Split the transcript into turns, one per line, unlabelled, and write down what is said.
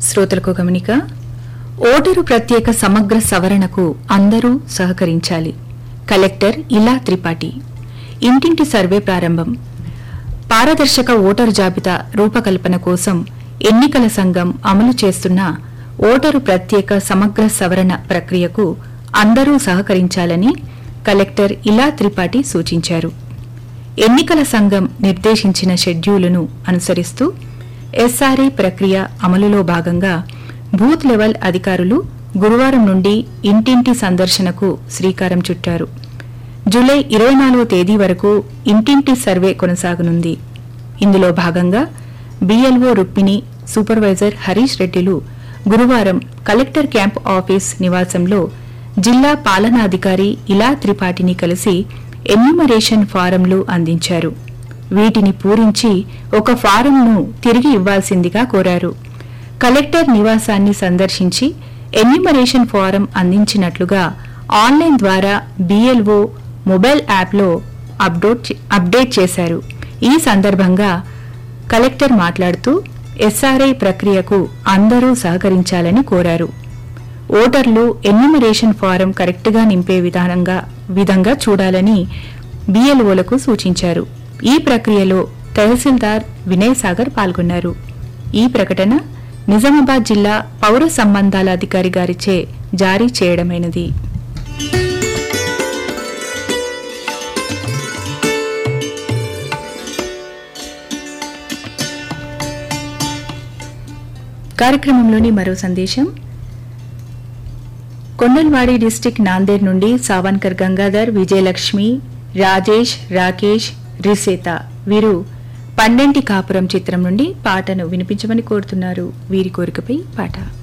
శ్రోతలకు గమనిక ఓటరు ప్రత్యేక సమగ్ర సవరణకు అందరూ సహకరించాలి కలెక్టర్ ఇలా త్రిపాఠి ఇంటింటి సర్వే ప్రారంభం పారదర్శక ఓటరు జాబితా రూపకల్పన కోసం ఎన్నికల సంఘం అమలు చేస్తున్న ఓటరు ప్రత్యేక సమగ్ర సవరణ ప్రక్రియకు అందరూ సహకరించాలని కలెక్టర్ ఇలా త్రిపాఠి సూచించారు ఎన్నికల సంఘం నిర్దేశించిన షెడ్యూలును అనుసరిస్తూ ఎస్ఆర్ఏ ప్రక్రియ అమలులో భాగంగా బూత్ లెవెల్ అధికారులు గురువారం నుండి ఇంటింటి సందర్శనకు శ్రీకారం చుట్టారు జూలై ఇరవై నాలుగో తేదీ వరకు ఇంటింటి సర్వే కొనసాగనుంది ఇందులో భాగంగా బీఎల్ఓ రుక్మిణి సూపర్వైజర్ హరీష్ రెడ్డిలు గురువారం కలెక్టర్ క్యాంప్ ఆఫీస్ నివాసంలో జిల్లా పాలనాధికారి ఇలా త్రిపాఠిని కలిసి ఎన్యూమరేషన్ ఫారంలు అందించారు వీటిని పూరించి ఒక ఫారంను తిరిగి ఇవ్వాల్సిందిగా కోరారు కలెక్టర్ నివాసాన్ని సందర్శించి ఎన్యూమరేషన్ ఫారం అందించినట్లుగా ఆన్లైన్ ద్వారా బీఎల్ఓ మొబైల్ యాప్లో అప్డోట్ అప్డేట్ చేశారు ఈ సందర్భంగా కలెక్టర్ మాట్లాడుతూ ఎస్ఆర్ఐ ప్రక్రియకు అందరూ సహకరించాలని కోరారు ఓటర్లు ఎన్యూమరేషన్ ఫారం కరెక్ట్గా నింపే విధానంగా విధంగా చూడాలని బీఎల్ఓలకు సూచించారు ఈ ప్రక్రియలో తహసీల్దార్ వినయ్ సాగర్ పాల్గొన్నారు ఈ ప్రకటన నిజామాబాద్ జిల్లా పౌర సంబంధాల అధికారి గారిచే జారీ చేయడమైనది కార్యక్రమంలోని మరో సందేశం కొండల్వాడి డిస్టిక్ నాందేడ్ నుండి సావన్కర్ గంగాధర్ విజయలక్ష్మి రాజేష్ రాకేష్ రిసేత వీరు పండంటి కాపురం చిత్రం నుండి పాటను వినిపించమని కోరుతున్నారు వీరి కోరికపై పాట